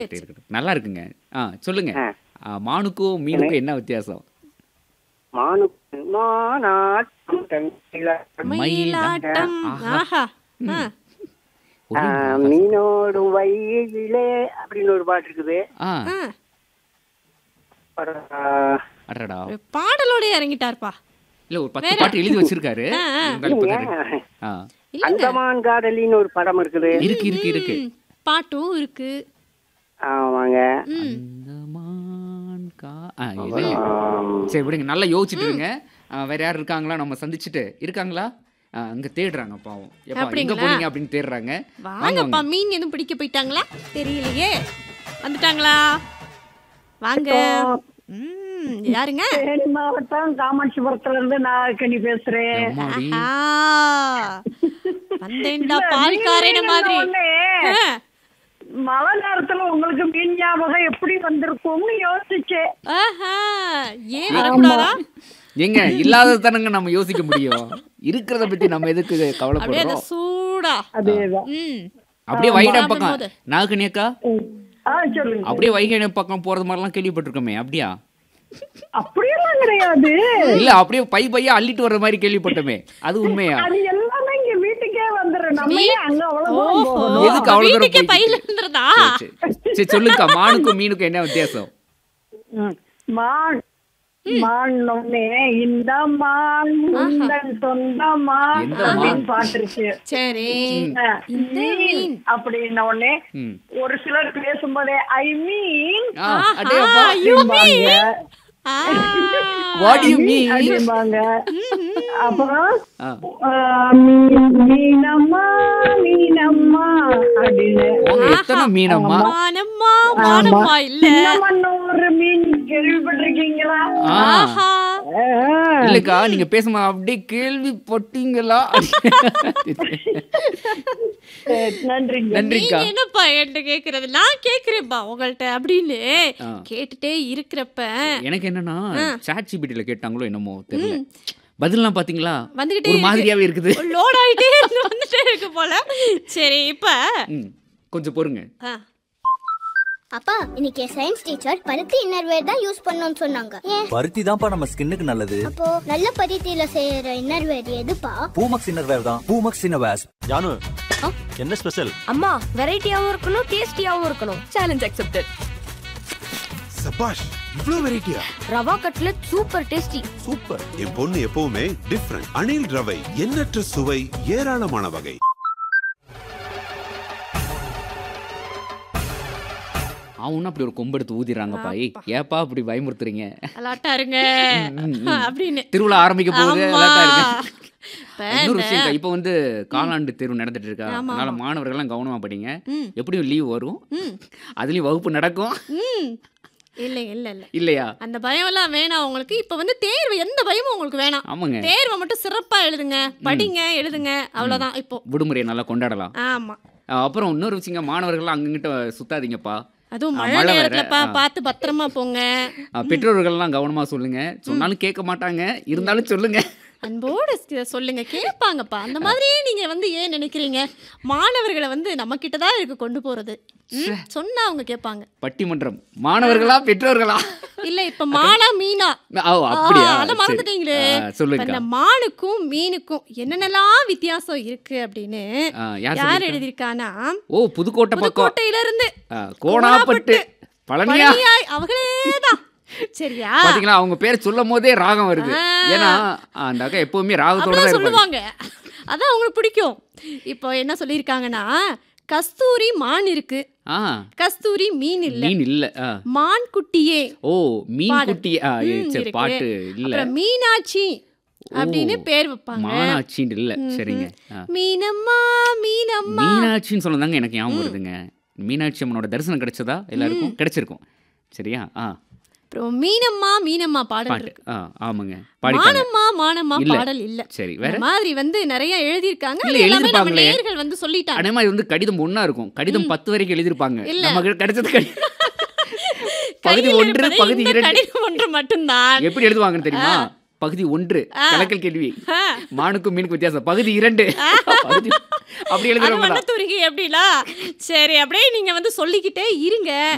இருக்கட்டும். நல்லா இருக்குங்க ஆ சொல்லுங்க ஆ. ஆ, மானுக்கும் மீனுக்கும் என்ன வித்தியாசம் மானு மானாட்டும் தங்கில மயிலாட்டம் ஆஹா. ஆஹா ஆ. ஒரே ஆ, மீனோடும் வயலிலே அப்படின்னு ஒரு பாட்டு இருக்குது ஆ ஆ. அப்புறம், ஆ, அடடா ஒரு பாடலோட இறங்கிட்டாருப்பா இல்ல ஒரு பத்து பாட்டு எழுதி வச்சிருக்காரு ஆ, ஆ. இருந்தாலும் இப்ப தான் இல்லைங்க. ரெடி- ஆ இல்லங்க அந்தமான் காதலின்னு ஒரு படம் இருக்குது இருக்கு இருக்கு இருக்கு ம், பாட்டும் இருக்கு ஆமாங்க ம். அந்தமான் கா- ஆ, இது ஆம், சரி விடுங்க நல்லா யோசிச்சுட்டு இருங்க ஆ, வேற யார் இருக்காங்களா நம்ம சந்திச்சுட்டு இருக்காங்களா ஆ, அங்க தேடுறாங்க பாவம் எப்பா எங்க அப்படிங்களா? போனீங்க அப்படின்னு தேடுறாங்க வாங்கப்பா மீன் எதுவும் பிடிக்க போயிட்டாங்களா தெரியலையே வந்துட்டாங்களா வாங்க ம் யாருங்க தேனி மாவட்டம் காமாட்சிபுரத்துல இருந்து நாகக்கனி பேசுறேன் அம்மாடி. ஆஹா. வந்தேன்டா பால்காரன மாதிரி உடனே ஆ. மழை நேரத்துல உங்களுக்கு மீன் ஞாபகம் எப்படி வந்திருக்கும்னு யோசிச்சேன் ஆஹா. ஏன் வரக்கூடாதா ஏங்க இல்லாதது தானங்க நம்ம யோசிக்க முடியும் இருக்கிறத பத்தி நம்ம எதுக்கு அப்படியே அந்த கவலைப்படுறோம் சூடா அதேதான் ம் அப்படியே வைகை பக்கம் சாப்பிடும்போது. நாகக்கனி அக்கா ஆ சொல்லுங்க அப்படியே வைகை பக்கம் போறது மாதிரிலாம் கேள்விப்பட்டிருக்கோமே அப்படியா அப்படியெல்லாம் கிடையாது இல்ல அப்படியே பை பையா அள்ளிட்டு வர்ற மாதிரி கேள்விப்பட்டோமே அது உண்மையா அது எல்லாமே இங்க வீட்டுக்கே வந்துரும் நம்ம ஏன் அங்க அவ்வளவு தூரம் ஓஹோ போகணும்? எதுக்கு அவ்வளவு தூரம் வீட்டுக்கே போய்கிட்டு? பையில இருந்துறதா சரி, சரி. சரி சொல்லுங்கக்கா மானுக்கும் மீனுக்கும் என்ன வித்தியாசம் ம். மான் மான் ஒண்ணே இந்த மான் உந்தன் சொந்த மான் எந்த அப்படின்னு மான்? பாட்டு இருக்கு சரி ஆ, இந்த மீன் மீன். அப்படின்ன உடனே ம். ஒரு சிலர் பேசும்போதே ஐ மீன் ஆ, அடேயப்பா. ஆ. What do you mean? அப்படிம்பாங்க அப்புறம் ஆ. ஆ, மீன் மீனம்மா மீனம்மா அப்படின்னு போங்க, எத்தனை மீனம்மா மானம்மா மானம்மா இல்ல சின்னமன்னூர் மீன் கேள்விப்பட்டிருக்கீங்களா ஆ. ஆஹா ஆ, இல்லக்கா நீங்க பேசும்போது அப்படியே கேள்விப்பட்டீங்களா சரி, நன்றிங்க நன்றிக்கா நீங்க என்னப்பா என்கிட்ட கேக்குறது நான் கேக்குறேன்ப்பா உங்கள்ட்ட அப்படின்னு ஆ. கேட்டுட்டே இருக்கிறப்ப எனக்கு என்னன்னா சாட் ஜிபிடில கேட்டாங்களோ என்னமோ தெரியல பதில்லாம் பாத்தீங்களா வந்துகிட்டே ஒரு இருக்கு. மாதிரியாவே இருக்குது லோட் ஆயிட்டே இருந்து வந்துட்டே இருக்கு போல சரி இப்ப ம், கொஞ்சம் பொறுங்க ஆ, அப்பா இன்னைக்கு சயின்ஸ் டீச்சர் பருத்தி இன்னர்வேர் தான் யூஸ் பண்ணணும்னு சொன்னாங்க ஏன் பருத்தி தான்ப்பா நம்ம ஸ்கின்னுக்கு நல்லது அப்போ நல்ல பருத்தியில செய்யற இன்னர்வேர் எதுப்பா பூமக்ஸ் இன்னர்வேர் தான் பூமக்ஸ் இன்னர்வேர்ஸ் ஜானு என்ன ஸ்பெஷல் அம்மா வெரைட்டியாவும் இருக்கணும் டேஸ்டியாவும் இருக்கணும் சேலஞ்ச் அக்செப்டட் சபாஷ் இவ்ளோ வெரைட்டியா rava cutlet super tasty super என் பொண்ணு எப்பவுமே டிஃப்ரெண்ட் அணில் ரவை எண்ணற்ற சுவை ஏராளமான வகை அவனும் அப்படி ஒரு கொம்பெடுத்து ஊதிடுறாங்க பாய் ஏப்பா அப்படி பயமுறுத்துறீங்க அலாட்டா இருங்க அப்படின்னு திருவிழா ஆரம்பிக்க போகுது ஆமா. அலர்ட்டா இருக்கு இப்ப இன்னொரு இந்த- விஷயம் இப்போ வந்து காலாண்டு தேர்வு நடந்துட்டு இருக்கா ஆமா, அதனால ஆமா. மாணவர்கள்லாம் கவனமா படிங்க ம். எப்படியும் லீவ் வரும் ம். அதுலயும் வகுப்பு நடக்கும் ம். இல்ல இல்ல இல்ல இல்லையா அந்த பயம் எல்லாம் வேணாம் உங்களுக்கு இப்ப வந்து தேர்வு எந்த பயமும் உங்களுக்கு வேணாம் ஆமாங்க தேர்வை மட்டும் சிறப்பா எழுதுங்க படிங்க எழுதுங்க அவ்வளவுதான் இப்போ விடுமுறையை நல்லா கொண்டாடலாம் ஆமா அஹ் அப்புறம் இன்னொரு விஷயங்க மாணவர்கள்லாம் அங்கிட்ட சுத்தாதீங்கப்பா அதுவும் ஆ, மழை மழை வேற. நேரத்துலப்பா ஆ. பார்த்து பத்திரமா போங்க அஹ் பெற்றோர்கள்லாம் கவனமா சொல்லுங்க சொன்னாலும் கேட்க மாட்டாங்க இருந்தாலும் சொல்லுங்க அன்போடு ஸ்- சொல்லுங்க கேட்பாங்கப்பா அந்த மாதிரியே நீங்க வந்து ஏன் நினைக்கிறீங்க மாணவர்களை வந்து நம்ம கிட்ட தான் இருக்கு கொண்டு போறது ம்? சொன்னா அவங்க கேட்பாங்க பட்டிமன்றம் மாணவர்களா பெற்றோர்களா இல்ல இப்ப மானா மீனா ஓ அப்படியா ஆ, அத சரி. மறந்துட்டீங்களே ஆ, இப்ப சொல்லுங்கக்கா இந்த மானுக்கும் மீனுக்கும் என்னென்னலாம் வித்தியாசம் இருக்கு அப்படின்னு ஆ, யார் யார் சொல்லியிருக்கா? எழுதியிருக்கானா ஓ புதுக்கோட்டை பக்கம் புதுக்கோட்டையில இருந்து அஹ், கோணாப்பட்டு பழனியா பழனியாய் அவங்களேதான் சரியா பாத்தீங்களா அவங்க பேர் சொல்லும் போதே ராகம் வருது ஆ. ஏன்னா அந்த அக்கா எப்பவுமே ராகத்தோட தான் அப்படிதான் இருப்பாங்க சொல்லுவாங்க அதான் அவங்களுக்கு பிடிக்கும் இப்போ என்ன சொல்லியிருக்காங்கன்னா கஸ்தூரி மான் இருக்கு ஆ கஸ்தூரி மீன் இல்ல மீன் இல்ல ஆ. மான் குட்டியே ஓ மீன் பாடல். குட்டி ஆ, ஏ, ம், சரி இருக்கு. பாட்டு இல்ல அப்புறம் மீனாட்சி அப்படின்னு ஓ, பேர் வைப்பாங்க மானாட்சின்னு இல்ல சரிங்க ஆ. மீனம்மா மீனம்மா மீனாட்சின்னு சொல்லதாங்க எனக்கு ஞாபகம் வருதுங்க மீனாட்சி அம்மனோட தரிசனம் கிடைச்சதா எல்லாருக்கும் கிடைச்சிருக்கும் சரியா ஆ அப்புறம் மீனம்மா மீனம்மா பாடல் பாட்டு இருக்கு ஆ ஆமாங்க பாடிட்டாங்க மானம்மா மானம்மா இல்ல. பாடல் இல்ல சரி இந்த வேற மாதிரி வந்து நிறைய எழுதியிருக்காங்க இல்ல, அது எல்லாமே நம்ம எழுதிருப்பாங்களே. நேயர்கள் வந்து சொல்லிட்டாங்க அதே மாதிரி வந்து கடிதம் ஒண்ணா இருக்கும் கடிதம் பத்து வரைக்கும் எழுதிருப்பாங்க இல்ல. நமக்கு கிடைச்சது கடி- பகுதி கையில் ஒன்று இருப்பது பகுதி இந்த இரண்டு கடிதம் ஒன்று மட்டும்தான் எப்படி எழுதுவாங்கன்னு தெரியுமா பகுதி ஒன்று கலக்கல் கேள்வி ஆ. மானுக்கும் மீனுக்கும் வித்தியாசம் பகுதி இரண்டு பகுதி அப்படி அது எழுதுறவங்க வந்து துருகி எப்படிலாம் சரி அப்படியே நீங்க வந்து சொல்லிக்கிட்டே இருங்க